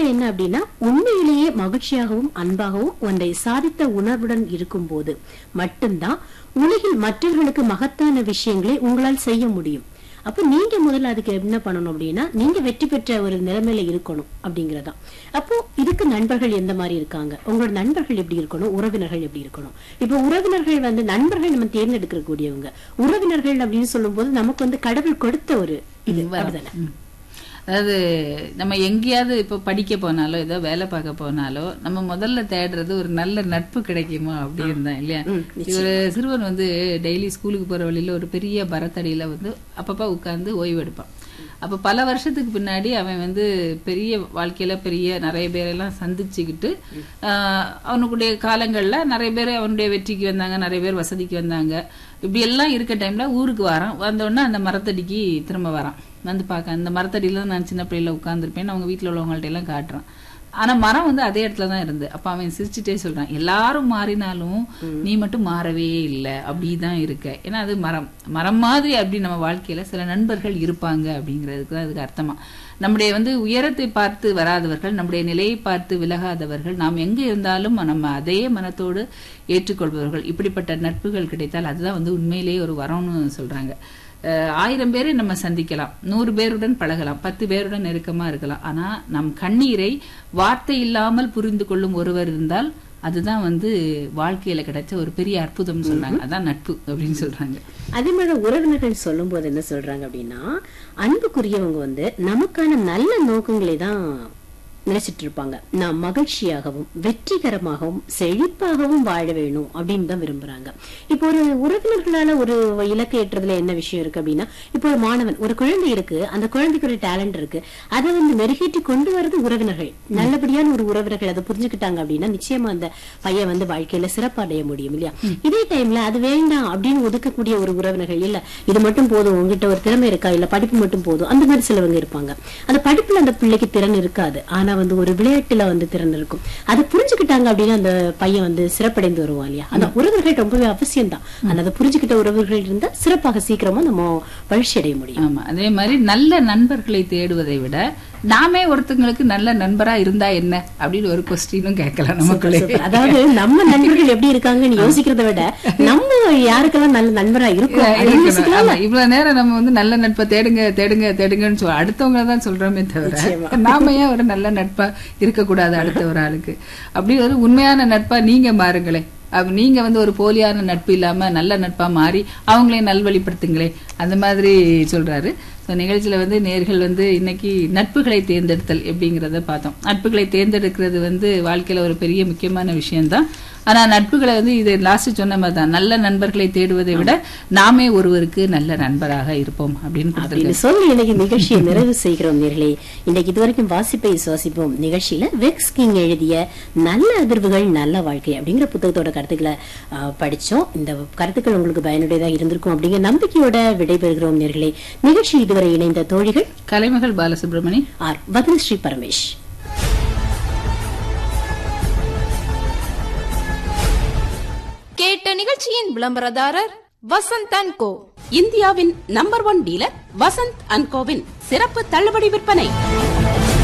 என்ன அப்படின்னா உண்மையிலேயே மகிழ்ச்சியாகவும் அன்பாகவும் ஒன்றை சாதித்த உணர்வுடன் இருக்கும்போது மட்டும்தான் உலகில் மற்றவர்களுக்கு மகத்தான விஷயங்களை உங்களால் செய்ய முடியும் அப்போ நீங்க முதல்ல அதுக்கு என்ன பண்ணணும் அப்படின்னா நீங்க வெற்றி பெற்ற ஒரு நிலைமையில இருக்கணும் அப்படிங்கறதா அப்போ இதுக்கு நண்பர்கள் எந்த மாதிரி இருக்காங்க உங்களோட நண்பர்கள் எப்படி இருக்கணும் உறவினர்கள் எப்படி இருக்கணும் இப்போ உறவினர்கள் வந்து நண்பர்கள் நம்ம தேர்ந்தெடுக்க கூடியவங்க உறவினர்கள் அப்படின்னு சொல்லும்போது நமக்கு வந்து கடவுள் கொடுத்த ஒரு இது அப்படிதானே ம். அதாவது நம்ம எங்கேயாவது இப்போ படிக்க போனாலோ ஏதோ வேலை பார்க்க போனாலோ நம்ம முதல்ல தேடுறது ஒரு நல்ல நட்பு கிடைக்குமா அப்படின்னு தான் இல்லையா ஒரு சிறுவன் வந்து டெய்லி ஸ்கூலுக்கு போற வழியில ஒரு பெரிய மரத்தடியில வந்து அப்பப்ப உட்கார்ந்து ஓய்வு எடுப்பான் அப்ப பல வருஷத்துக்கு பின்னாடி அவன் வந்து பெரிய வாழ்க்கையில பெரிய நிறைய பேரெல்லாம் சந்திச்சுக்கிட்டு ஆஹ், அவனுடைய காலங்கள்ல நிறைய பேர் அவனுடைய வெற்றிக்கு வந்தாங்க நிறைய பேர் வசதிக்கு வந்தாங்க இப்படி எல்லாம் இருக்க டைம்ல ஊருக்கு வரான் வந்த உடனே அந்த மரத்தடிக்கு திரும்ப வரான் வந்து பார்க்க அந்த மரத்தடியில தான் நான் சின்ன பிள்ளையில உட்காந்துருப்பேன் அவங்க வீட்டுல உள்ளவங்கள்ட்ட எல்லாம் காட்டுறான் ஆனா மரம் வந்து அதே இடத்துல தான் இருந்து அப்ப அவன் சிரிச்சுட்டே சொல்றான் எல்லாரும் மாறினாலும் நீ மட்டும் மாறவே இல்லை அப்படிதான் இருக்க ஏன்னா அது மரம் மரம் மாதிரி அப்படி நம்ம வாழ்க்கையில சில நண்பர்கள் இருப்பாங்க அப்படிங்கிறதுக்கு தான் அதுக்கு அர்த்தமா நம்முடைய வந்து உயரத்தை பார்த்து வராதவர்கள் நம்முடைய நிலையை பார்த்து விலகாதவர்கள் நாம் எங்க இருந்தாலும் நம்ம அதே மனத்தோடு ஏற்றுக்கொள்பவர்கள் இப்படிப்பட்ட நட்புகள் கிடைத்தால் அதுதான் வந்து உண்மையிலேயே ஒரு வரம்னு சொல்றாங்க அஹ் ஆயிரம் பேரை நம்ம சந்திக்கலாம் நூறு பேருடன் பழகலாம் பத்து பேருடன் நெருக்கமா இருக்கலாம் ஆனா நம் கண்ணீரை வார்த்தை இல்லாமல் புரிந்து கொள்ளும் ஒருவர் இருந்தால் அதுதான் வந்து வாழ்க்கையில கிடைச்ச ஒரு பெரிய அற்புதம் சொல்றாங்க அதான் நட்பு அப்படின்னு சொல்றாங்க அதே மாதிரி உறவினர்கள் சொல்லும் போது என்ன சொல்றாங்க அப்படின்னா அன்புக்குரியவங்க வந்து நமக்கான நல்ல நோக்கங்களை தான் நினைச்சிட்டு இருப்பாங்க நான் மகிழ்ச்சியாகவும் வெற்றிகரமாகவும் செழிப்பாகவும் வாழ வேணும் அப்படின்னு தான் விரும்புறாங்க இப்போ ஒரு உறவினர்களால ஒரு இலக்கு ஏற்றதுல என்ன விஷயம் இருக்கு அப்படின்னா இப்போ ஒரு மாணவன் ஒரு குழந்தை இருக்கு அந்த குழந்தைக்கு ஒரு டேலண்ட் இருக்கு அதை வந்து மெருகேற்றி கொண்டு வர்றது உறவினர்கள் நல்லபடியான ஒரு உறவினர்கள் அதை புரிஞ்சுக்கிட்டாங்க அப்படின்னா நிச்சயமா அந்த பையன் வந்து வாழ்க்கையில சிறப்படைய முடியும் இல்லையா இதே டைம்ல அது வேண்டாம் அப்படின்னு ஒதுக்கக்கூடிய ஒரு உறவினர்கள் இல்ல இது மட்டும் போதும் உங்ககிட்ட ஒரு திறமை இருக்கா இல்ல படிப்பு மட்டும் போதும் அந்த மாதிரி சிலவங்க இருப்பாங்க அந்த படிப்புல அந்த பிள்ளைக்கு திறன் இருக்காது ஆனா வந்து ஒரு விளையாட்டுல வந்து திறன் இருக்கும் அதை புரிஞ்சுக்கிட்டாங்க அப்படின்னா அந்த பையன் வந்து சிறப்படைந்து வருவான் இல்லையா அந்த உறவுகள் ரொம்பவே அவசியம் தான் ஆனா அதை புரிஞ்சுக்கிட்ட உறவுகள் இருந்தா சிறப்பாக சீக்கிரமா நம்ம வளர்ச்சி அடைய முடியும் ஆமா அதே மாதிரி நல்ல நண்பர்களை தேடுவதை விட நாமே ஒருத்தங்களுக்கு நல்ல நண்பரா இருந்தா என்ன அப்படின்னு ஒரு கொஸ்டினும் கேட்கலாம் நமக்குள்ளே சூப்பர். அதாவது நம்ம நண்பர்கள் எப்படி இருக்காங்கன்னு யோசிக்கிறத விட நம்ம யாருக்கெல்லாம் நல்ல நண்பரா இருக்கும் அப்படின்னு இருக்கணும். யோசிக்கலாம் ஆமா, இவ்வளவு நேரம் நம்ம வந்து நல்ல நட்பை தேடுங்க தேடுங்க தேடுங்கன்னு சொல்ல அடுத்தவங்க தான் சொல்றோமே தவிர நாம ஏன் ஒரு நல்ல நட்பா இருக்கக்கூடாது அடுத்த ஒரு ஆளுக்கு அப்படி ஒரு உண்மையான நட்பா நீங்க மாறுங்களே அப்ப நீங்க வந்து ஒரு போலியான நட்பு இல்லாம நல்ல நட்பா மாறி அவங்களையும் நல்வழிப்படுத்துங்களே அந்த மாதிரி சொல்றாரு ஸோ நிகழ்ச்சியில வந்து நேர்கள் வந்து இன்னைக்கு நட்புகளை தேர்ந்தெடுத்தல் எப்படிங்கிறத பார்த்தோம் நட்புகளை தேர்ந்தெடுக்கிறது வந்து வாழ்க்கையில ஒரு பெரிய முக்கியமான விஷயம்தான் ஆனா நட்புகளை வந்து இது லாஸ்ட் சொன்ன மாதிரி தான் நல்ல நண்பர்களை தேடுவதை விட நாமே ஒருவருக்கு நல்ல நண்பராக இருப்போம் அப்படின்னு கொடுத்திருக்காரு. அப்படின்னு சொல்லி இன்னைக்கு நிகழ்ச்சியை நிறைவு செய்கிறோம் நேர்களே இன்னைக்கு இதுவரைக்கும் வாசிப்பை சுவாசிப்போம் நிகழ்ச்சியில வெக்ஸ் கிங் எழுதிய நல்ல அதிர்வுகள் நல்ல வாழ்க்கை அப்படிங்கிற புத்தகத்தோட கருத்துக்களை ஆ, படிச்சோம் இந்த கருத்துக்கள் உங்களுக்கு பயனுடையதாக இருந்திருக்கும் அப்படிங்கிற நம்பிக்கையோட விடைபெறுகிறோம் நேர்களே நிகழ்ச்சி இதுவரை இணைந்த தோழிகள் கலைமகள் பாலசுப்ரமணி ஆர் வதனஸ்ரீ பரமேஷ் கேட்ட நிகழ்ச்சியின் விளம்பரதாரர் வசந்த் அண்ட் கோ இந்தியாவின் number one dealer Vasanth and கோவின் சிறப்பு தள்ளுபடி விற்பனை